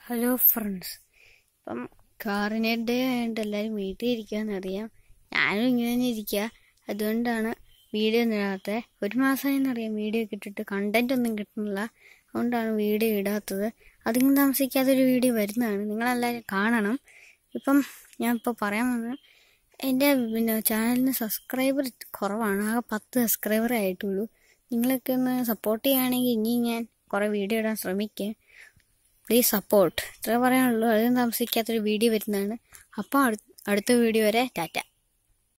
hello friends ഇപ്പം കാറിനെ day ആയതുകൊണ്ട് എല്ലാവരും വീട്ടിൽ ഇരിക്കാന്നറിയാം ഞാനും ഇങ്ങനെ തന്നെ ഇരിക്കുക അതുകൊണ്ടാണ് വീഡിയോ ഒന്നും ഇടാത്തത് ഒരു മാസമായെന്നറിയാം വീഡിയോ ഒക്കെ ഇട്ടിട്ട് കണ്ടന്റ് ഒന്നും കിട്ടുന്നില്ല അതുകൊണ്ടാണ് വീഡിയോ ഇടാത്തത് അധികം താമസിക്കാതെ ഒരു വീഡിയോ വരുന്നതാണ് നിങ്ങളെല്ലാവരും കാണണം ഇപ്പം ഞാൻ ഇപ്പോൾ പറയാൻ വന്നത് എൻ്റെ പിന്നെ ചാനലിന് സബ്സ്ക്രൈബർ കുറവാണ് ആകെ പത്ത് സബ്സ്ക്രൈബറേ ആയിട്ടുള്ളൂ നിങ്ങളൊക്കെ ഒന്ന് സപ്പോർട്ട് ചെയ്യുകയാണെങ്കിൽ ഇനി ഞാൻ കുറേ വീഡിയോ ഇടാൻ ശ്രമിക്കാം പ്ലീസ് സപ്പോർട്ട് ഇത്ര പറയാനുള്ളൂ അധികം താമസിക്കാത്തൊരു വീഡിയോ വരുന്നതാണ് അപ്പോൾ അടുത്ത വീഡിയോ വരെ ടാറ്റ